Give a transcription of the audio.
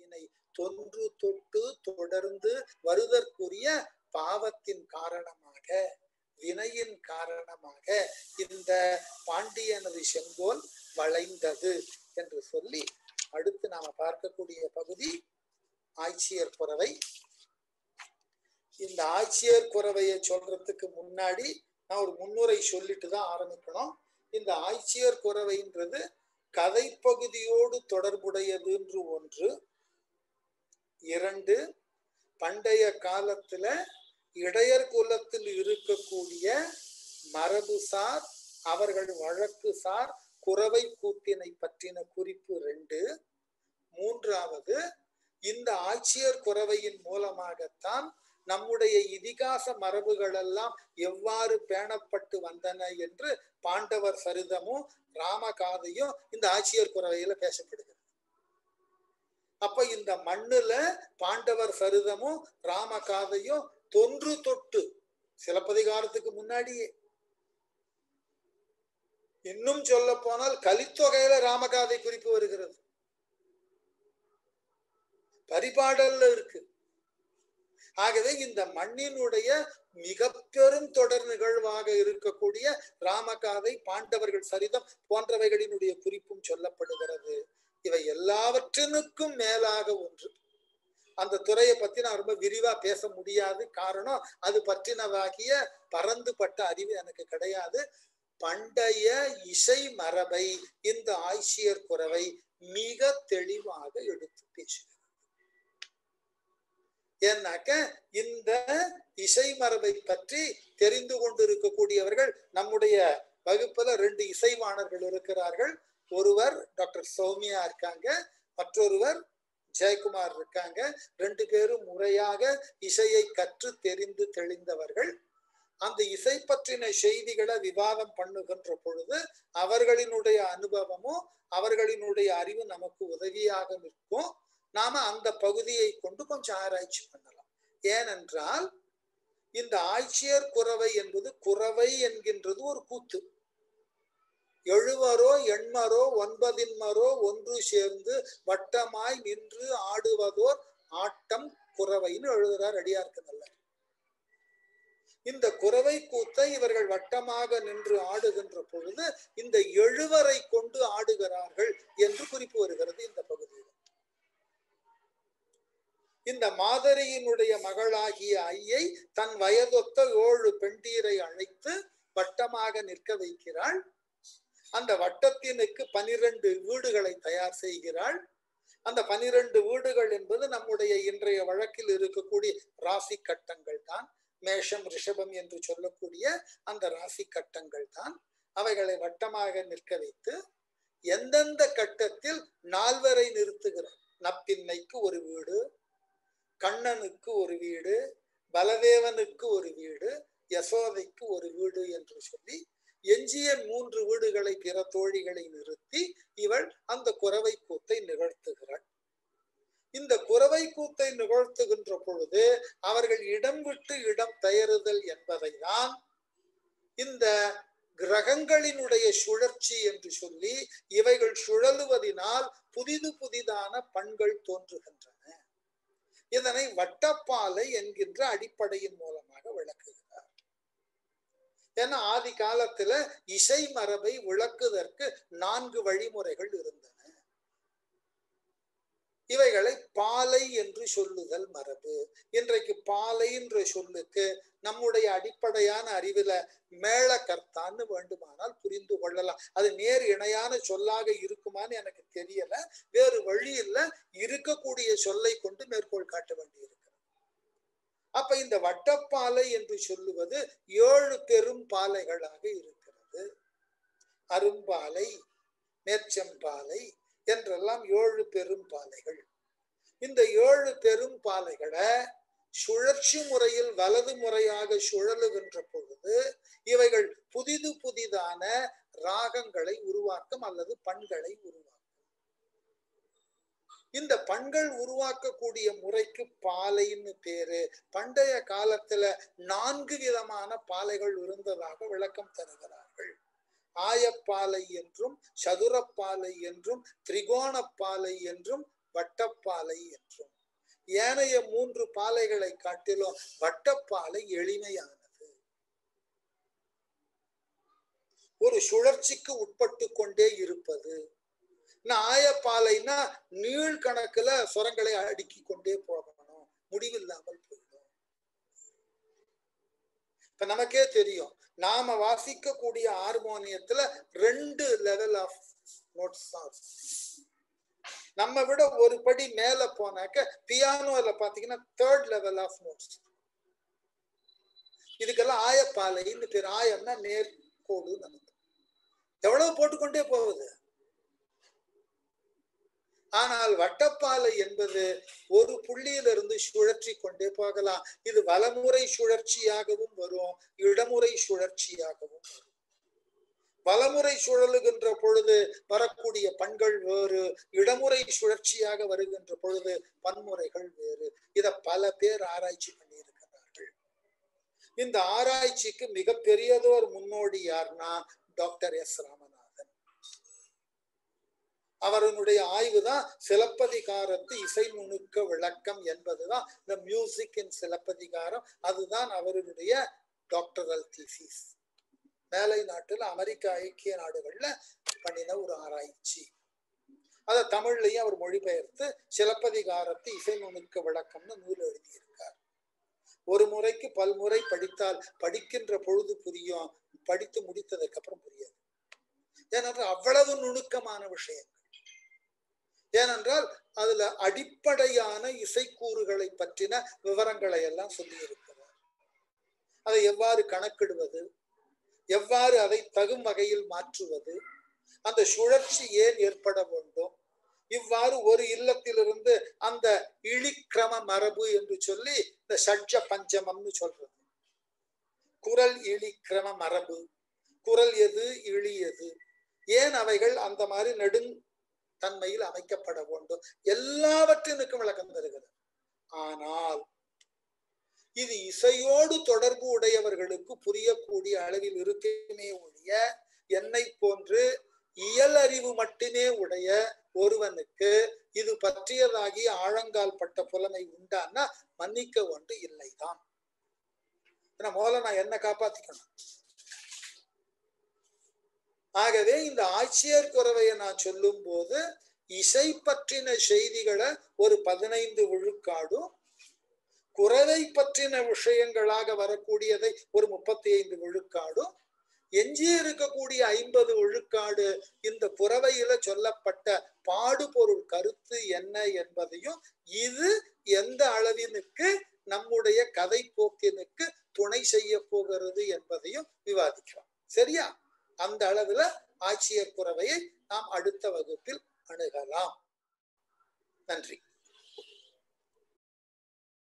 வினை தொன்று தொட்டு தொடர்ந்து வருதற்குரிய பாவத்தின் காரணமாக வினையின் காரணமாக இந்த பாண்டியனது செங்கோல் வளைந்தது என்று சொல்லி அடுத்து நாம பார்க்கக்கூடிய பகுதி ஆட்சியர் குறவை இந்த ஆட்சியர் குறவையை சொல்றதுக்கு முன்னாடி நான் ஒரு முன்னுரை சொல்லிட்டு தான் ஆரம்பிக்கணும் இந்த ஆட்சியர் குறவைன்றது கதை பகுதியோடு தொடர்புடையது என்று ஒன்று இரண்டு பண்டைய காலத்துல இடையர் குலத்தில் இருக்கக்கூடிய மரபுசார் அவர்கள் வழக்கு சார் குறவை கூத்தினை பற்றின குறிப்பு ரெண்டு மூன்றாவது இந்த ஆட்சியர் குறவையின் மூலமாகத்தான் நம்முடைய இதிகாச மரபுகள் எல்லாம் எவ்வாறு பேணப்பட்டு வந்தன என்று பாண்டவர் சரிதமும் ராமகாதையும் இந்த ஆட்சியர் குறவையில பேசப்படுகிறது அப்ப இந்த மண்ணுல பாண்டவர் சரிதமும் ராமகாதையும் தொன்று தொட்டு சிலப்பதிகாரத்துக்கு முன்னாடியே இன்னும் சொல்ல போனால் கலித்தொகையில ராமகாதை குறிப்பு வருகிறது பரிபாடல்ல இருக்கு ஆகவே இந்த மண்ணினுடைய மிக பெரும் தொடர் நிகழ்வாக இருக்கக்கூடிய ராமகாதை பாண்டவர்கள் சரிதம் போன்றவைகளினுடைய குறிப்பும் சொல்லப்படுகிறது இவை எல்லாவற்றினுக்கும் மேலாக ஒன்று அந்த துறையை பத்தி நான் ரொம்ப விரிவா பேச முடியாது காரணம் அது பற்றினதாகிய பறந்துபட்ட அறிவு எனக்கு கிடையாது பண்டைய இசை மரபை இந்த ஆய்ச்சியர் குறவை மிக தெளிவாக எடுத்து பேசுகிறது ஏன்னாக்க இந்த இசை மரபை பற்றி தெரிந்து கொண்டிருக்கக்கூடியவர்கள் நம்முடைய வகுப்புல ரெண்டு இசைவாணர்கள் இருக்கிறார்கள் ஒருவர் டாக்டர் சௌமியா இருக்காங்க மற்றொருவர் ஜெயக்குமார் இருக்காங்க ரெண்டு பேரும் முறையாக இசையை கற்று தெரிந்து தெளிந்தவர்கள் அந்த இசை பற்றின செய்திகளை விவாதம் பண்ணுகின்ற பொழுது அவர்களினுடைய அனுபவமும் அவர்களினுடைய அறிவு நமக்கு உதவியாக நிற்கும் நாம அந்த பகுதியை கொண்டு கொஞ்சம் ஆராய்ச்சி பண்ணலாம் ஏனென்றால் இந்த ஆட்சியர் குறவை என்பது குறவை என்கின்றது ஒரு கூத்து எழுவரோ எண்மரோ ஒன்பதின்மரோ ஒன்று சேர்ந்து வட்டமாய் நின்று ஆடுவதோர் ஆட்டம் குறவைன்னு எழுதுறார் அடியாருக்கு நல்ல இந்த குறவை கூத்தை இவர்கள் வட்டமாக நின்று ஆடுகின்ற பொழுது இந்த எழுவரை கொண்டு ஆடுகிறார்கள் என்று குறிப்பு வருகிறது இந்த பகுதியில் இந்த மாதரியினுடைய மகளாகிய ஐயை தன் வயதொத்த ஏழு பெண்டீரை அழைத்து வட்டமாக நிற்க வைக்கிறாள் அந்த வட்டத்தினுக்கு பனிரெண்டு வீடுகளை தயார் செய்கிறாள் அந்த பனிரெண்டு வீடுகள் என்பது நம்முடைய இன்றைய வழக்கில் இருக்கக்கூடிய ராசி கட்டங்கள் தான் மேஷம் ரிஷபம் என்று சொல்லக்கூடிய அந்த ராசி கட்டங்கள் தான் அவைகளை வட்டமாக நிற்க வைத்து எந்தெந்த கட்டத்தில் நால்வரை நிறுத்துகிறார் நப்பின்னைக்கு ஒரு வீடு கண்ணனுக்கு ஒரு வீடு பலதேவனுக்கு ஒரு வீடு யசோதைக்கு ஒரு வீடு என்று சொல்லி எஞ்சிய மூன்று வீடுகளை பிற தோழிகளை நிறுத்தி இவள் அந்த குறவை கூத்தை நிகழ்த்துகிறாள் இந்த குறவை கூத்தை நிகழ்த்துகின்ற பொழுது அவர்கள் இடம் விட்டு இடம் பெயருதல் என்பதை தான் இந்த கிரகங்களினுடைய சுழற்சி என்று சொல்லி இவைகள் சுழலுவதினால் புதிது புதிதான பண்கள் தோன்றுகின்றன இதனை வட்டப்பாலை என்கின்ற அடிப்படையின் மூலமாக விளக்குகிறார் ஏன்னா ஆதி காலத்துல இசை மரபை விளக்குவதற்கு நான்கு வழிமுறைகள் இருந்தன இவைகளை பாலை என்று சொல்லுதல் மரபு இன்றைக்கு பாலை என்ற சொல்லுக்கு நம்முடைய அடிப்படையான அறிவுல மேளக்கர்த்தான்னு வேண்டுமானால் புரிந்து கொள்ளலாம் அது நேர் இணையான சொல்லாக இருக்குமான்னு எனக்கு தெரியல வேறு வழி இல்ல இருக்கக்கூடிய சொல்லை கொண்டு மேற்கோள் காட்ட வேண்டியிருக்கிறது அப்ப இந்த வட்டப்பாலை என்று சொல்லுவது ஏழு பெரும் பாலைகளாக இருக்கிறது அரும்பாலை மேற்செம்பாலை என்றெல்லாம் ஏழு பெரும் பாலைகள் இந்த ஏழு பெரும் பாலைகளை சுழற்சி முறையில் வலது முறையாக சுழலுகின்ற பொழுது இவைகள் புதிது புதிதான ராகங்களை உருவாக்கும் அல்லது பண்களை உருவாக்கும் இந்த பண்கள் உருவாக்கக்கூடிய முறைக்கு பாலைன்னு பேரு பண்டைய காலத்துல நான்கு விதமான பாலைகள் இருந்ததாக விளக்கம் தருகிறார்கள் ஆயப்பாலை என்றும் சதுரப்பாலை என்றும் திரிகோணப்பாலை என்றும் வட்டப்பாலை என்றும் ஏனைய மூன்று பாலைகளை காட்டிலும் வட்டப்பாலை எளிமையானது ஒரு சுழற்சிக்கு உட்பட்டு கொண்டே இருப்பது ஆயப்பாலைன்னா நீள் கணக்குல சுரங்களை அடுக்கி கொண்டே போகணும் முடிவில்லாமல் போயிடும் இப்ப நமக்கே தெரியும் நாம வாசிக்கக்கூடிய ஹார்மோனியத்துல ரெண்டு லெவல் ஆஃப் நோட்ஸ் தான் நம்ம விட ஒரு படி மேல போனாக்க பியானோல பாத்தீங்கன்னா தேர்ட் லெவல் ஆஃப் நோட்ஸ் இதுக்கெல்லாம் ஆயப்பாலைன்னு பேர் ஆயம்னா நேர்கோடு நடக்கும் எவ்வளவு போட்டுக்கொண்டே போகுது ஆனால் வட்டப்பாலை என்பது ஒரு புள்ளியிலிருந்து சுழற்றி கொண்டே போகலாம் இது வலமுறை சுழற்சியாகவும் வரும் இடமுறை சுழற்சியாகவும் வரும் வலமுறை சுழலுகின்ற பொழுது வரக்கூடிய பண்கள் வேறு இடமுறை சுழற்சியாக வருகின்ற பொழுது பன்முறைகள் வேறு இத பல பேர் ஆராய்ச்சி பண்ணியிருக்கிறார்கள் இந்த ஆராய்ச்சிக்கு மிகப்பெரியதோர் முன்னோடி யார்னா டாக்டர் எஸ் ராமநாதன் அவருடைய ஆய்வு தான் சிலப்பதிகாரத்து இசை நுணுக்க விளக்கம் என்பதுதான் இந்த மியூசிக் இன் சிலப்பதிகாரம் அதுதான் அவருடைய டாக்டரல் தீசிஸ் மேலை நாட்டுல அமெரிக்க ஐக்கிய நாடுகள்ல பண்ணின ஒரு ஆராய்ச்சி அத தமிழ்லயும் அவர் மொழிபெயர்த்து சிலப்பதிகாரத்து இசை நுணுக்க விளக்கம்னு நூல் எழுதியிருக்கார் ஒரு முறைக்கு பல்முறை படித்தால் படிக்கின்ற பொழுது புரியும் படித்து முடித்ததுக்கு அப்புறம் புரியாது ஏனென்றால் அவ்வளவு நுணுக்கமான விஷயங்கள் ஏனென்றால் அதுல அடிப்படையான இசைக்கூறுகளை பற்றின விவரங்களை எல்லாம் சொல்லி இருக்கிறார் அதை எவ்வாறு கணக்கிடுவது எவ்வாறு அதை தகும் வகையில் மாற்றுவது அந்த சுழற்சி ஏன் ஏற்பட வேண்டும் இவ்வாறு ஒரு இல்லத்திலிருந்து அந்த இழிக்கிரம மரபு என்று சொல்லி இந்த சட்ஜ பஞ்சமம்னு சொல்றது குரல் இழிக்கிரம மரபு குரல் எது இழியது ஏன் அவைகள் அந்த மாதிரி நெடுங் தன்மையில் அமைக்கப்பட வேண்டும் எல்லாவற்றினுக்கும் விளக்கம் தருகிறது ஆனால் இது இசையோடு தொடர்பு உடையவர்களுக்கு புரியக்கூடிய அளவில் இருக்குமே ஒழிய என்னை போன்று இயல் அறிவு மட்டுமே உடைய ஒருவனுக்கு இது பற்றியதாகி ஆழங்கால் பட்ட புலமை உண்டான்னா மன்னிக்க ஒன்று இல்லைதான் முதல்ல நான் என்ன காப்பாத்திக்கணும் ஆகவே இந்த ஆட்சியர் குறவையை நான் சொல்லும் போது இசை பற்றின செய்திகளை ஒரு பதினைந்து விழுக்காடும் குறவை பற்றின விஷயங்களாக வரக்கூடியதை ஒரு முப்பத்தி ஐந்து விழுக்காடும் எஞ்சி இருக்கக்கூடிய ஐம்பது விழுக்காடு இந்த புறவையில சொல்லப்பட்ட பாடுபொருள் கருத்து என்ன என்பதையும் இது எந்த அளவினுக்கு நம்முடைய கதை போக்கினுக்கு துணை செய்ய போகிறது என்பதையும் விவாதிக்கலாம் சரியா அந்த அளவுல ஆட்சியர் குறவையை நாம் அடுத்த வகுப்பில் அணுகலாம் நன்றி